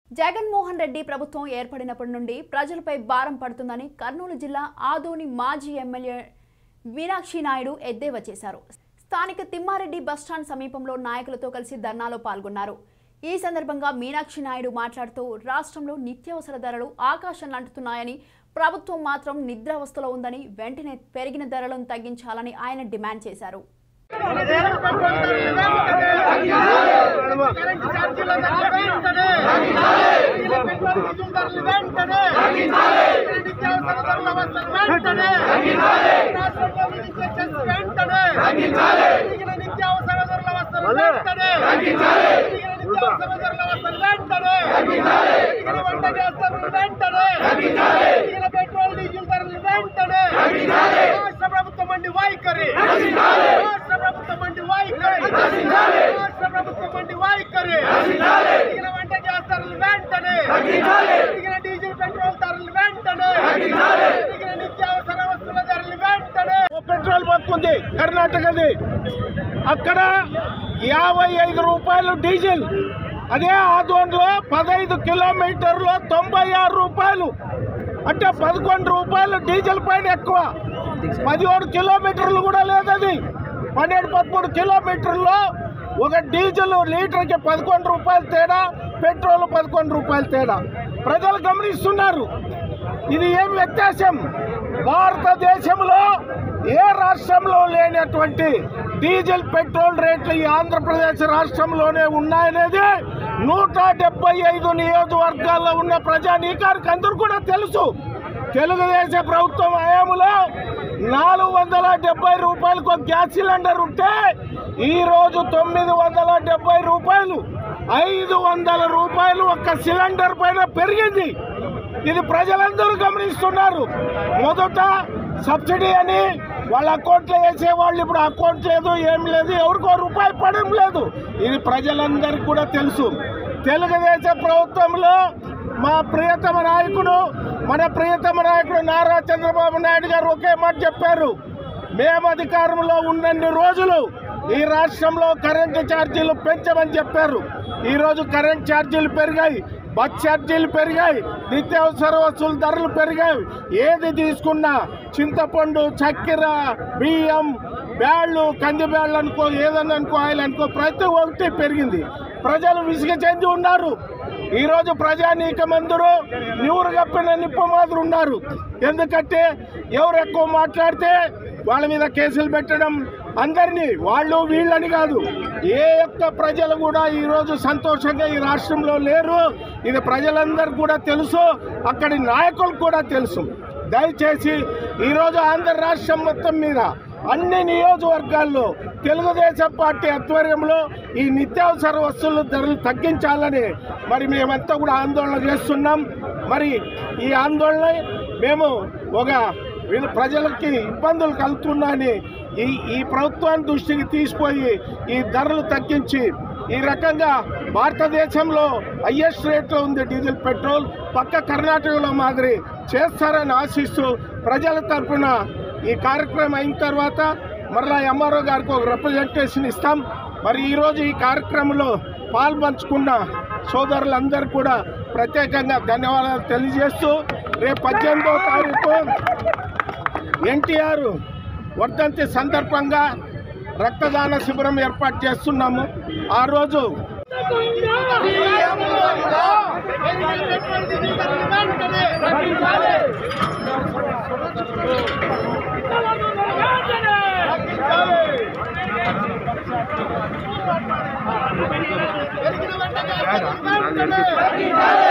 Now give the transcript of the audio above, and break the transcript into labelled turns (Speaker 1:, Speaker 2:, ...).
Speaker 1: జగన్మోహన్ రెడ్డి ప్రభుత్వం ఏర్పడినప్పటి నుండి ప్రజలపై భారం పడుతుందని కర్నూలు జిల్లా ఆదోని మాజీ ఎమ్మెల్యే మీనాక్షి నాయుడు ఎద్దేవా చేశారు స్థానిక తిమ్మారెడ్డి బస్టాండ్ సమీపంలో నాయకులతో కలిసి ధర్నాలో పాల్గొన్నారు ఈ సందర్భంగా మీనాక్షి నాయుడు మాట్లాడుతూ రాష్ట్రంలో నిత్యావసర ధరలు ఆకాశం అంటున్నాయని ప్రభుత్వం మాత్రం నిద్రావస్థలో ఉందని వెంటనే పెరిగిన ధరలను తగ్గించాలని ఆయన డిమాండ్ చేశారు
Speaker 2: కరెంటు ఛార్జీల ధరలు వెంటనే డీజిల్ పెట్రోల్ డీజిల్ ధరలు వెంటనే నిత్యావసర ధరల వసూలు వెంటనే రాష్ట్రంలో విధించే సెస్ వెంటనే పెరిగిన నిత్యావసర ధరల వసూలు వెంటనే పెరిగిన నిత్యావసర ధరల వసూలు వెంటనే పెరిగిన వంట గ్యాస్ ధరలు వెంటనే పెరిగిన పెట్రోల్ డీజిల్ ధరలు వెంటనే రాష్ట్ర ప్రభుత్వం అండి వైఖరి రాష్ట్ర ప్రభుత్వం అండి వైఖరి రాష్ట్ర ప్రభుత్వం అండి వైఖరి పెరిగిన వంట గ్యాస్ ధరలు వెంటనే పెరిగిన డీజిల్ పెట్రోల్ ధరలు వెంటనే పెరిగిన నిత్యావసర వస్తువుల ధరలు వెంటనే
Speaker 3: పెట్రోల్ బంక్ ఉంది కర్ణాటకది అక్కడ యాభై ఐదు రూపాయలు డీజిల్ అదే ఆదోన్లో పదహైదు కిలోమీటర్లో తొంభై ఆరు రూపాయలు అంటే పదకొండు రూపాయలు డీజిల్ పైన ఎక్కువ పదిహేడు కిలోమీటర్లు కూడా లేదు అది పన్నెండు పదమూడు కిలోమీటర్లో ఒక డీజిల్ లీటర్కి పదకొండు రూపాయలు తేడా పెట్రోల్ పదకొండు రూపాయలు తేడా ప్రజలు గమనిస్తున్నారు ఇది ఏం వ్యత్యాసం భారతదేశంలో ఏ రాష్ట్రంలో లేనటువంటి డీజిల్ పెట్రోల్ రేట్లు ఈ ఆంధ్రప్రదేశ్ రాష్ట్రంలోనే ఉన్నాయనేది నూట డెబ్బై ఐదు నియోజకవర్గాల్లో ఉన్న ప్రజానీకానికి అందరూ కూడా తెలుసు తెలుగుదేశం ప్రభుత్వం హయాంలో నాలుగు వందల డెబ్బై రూపాయలకు ఒక గ్యాస్ సిలిండర్ ఉంటే ఈ రోజు తొమ్మిది వందల డెబ్బై రూపాయలు ఐదు వందల రూపాయలు ఒక్క సిలిండర్ పైన పెరిగింది ఇది ప్రజలందరూ గమనిస్తున్నారు మొదట సబ్సిడీ అని వాళ్ళ అకౌంట్లో వేసే వాళ్ళు ఇప్పుడు అకౌంట్ లేదు ఏం లేదు ఎవరికో రూపాయి పడడం లేదు ఇది ప్రజలందరికీ కూడా తెలుసు తెలుగుదేశం ప్రభుత్వంలో మా ప్రియతమ నాయకుడు మన ప్రియతమ నాయకుడు నారా చంద్రబాబు నాయుడు గారు ఒకే మాట చెప్పారు మేము అధికారంలో ఉన్నన్ని రోజులు ఈ రాష్ట్రంలో కరెంటు ఛార్జీలు పెంచమని చెప్పారు ఈరోజు కరెంట్ ఛార్జీలు పెరిగాయి బస్ ఛార్జీలు పెరిగాయి నిత్యావసర వస్తువుల ధరలు పెరిగాయి ఏది తీసుకున్నా చింతపండు చక్కెర బియ్యం బ్యాళ్ళు కంది బ్యాళ్ళు అనుకో ఏదన్నా అనుకో ఆయిల్ అనుకో ప్రతి ఒక్కటి పెరిగింది ప్రజలు విసిగ చెంది ఉన్నారు ఈరోజు ప్రజానీకమందరూ నీరు కప్పిన నిప్పు మాదిరి ఉన్నారు ఎందుకంటే ఎవరు ఎక్కువ మాట్లాడితే వాళ్ళ మీద కేసులు పెట్టడం అందరినీ వాళ్ళు వీళ్ళని కాదు ఏ ఒక్క ప్రజలు కూడా ఈరోజు సంతోషంగా ఈ రాష్ట్రంలో లేరు ఇది ప్రజలందరికీ కూడా తెలుసు అక్కడి నాయకులకు కూడా తెలుసు దయచేసి ఈరోజు ఆంధ్ర రాష్ట్రం మొత్తం మీద అన్ని నియోజకవర్గాల్లో తెలుగుదేశం పార్టీ ఆధ్వర్యంలో ఈ నిత్యావసర వస్తువుల ధరలు తగ్గించాలని మరి మేమంతా కూడా ఆందోళన చేస్తున్నాం మరి ఈ ఆందోళన మేము ఒక వీళ్ళ ప్రజలకి ఇబ్బందులు కలుగుతున్నాయని ఈ ఈ ప్రభుత్వాన్ని దృష్టికి తీసుకుపోయి ఈ ధరలు తగ్గించి ఈ రకంగా భారతదేశంలో హయ్యెస్ట్ రేట్లో ఉంది డీజిల్ పెట్రోల్ పక్క కర్ణాటకలో మాదిరి చేస్తారని ఆశిస్తూ ప్రజల తరఫున ఈ కార్యక్రమం అయిన తర్వాత మరలా ఎంఆర్ఓ గారికి ఒక రిప్రజెంటేషన్ ఇస్తాం మరి ఈరోజు ఈ కార్యక్రమంలో పాల్పంచుకున్న సోదరులందరూ కూడా ప్రత్యేకంగా ధన్యవాదాలు తెలియజేస్తూ రేపు పద్దెనిమిదో తారీఖు ఎన్టీఆర్ వర్ధంతి సందర్భంగా రక్తదాన శిబిరం ఏర్పాటు చేస్తున్నాము ఆ రోజు
Speaker 2: పెట్రోల్ డీజిల్ ధరలు వెంటనే పెరిగిన వంట గ్యాస్ ధరలు వెంటనే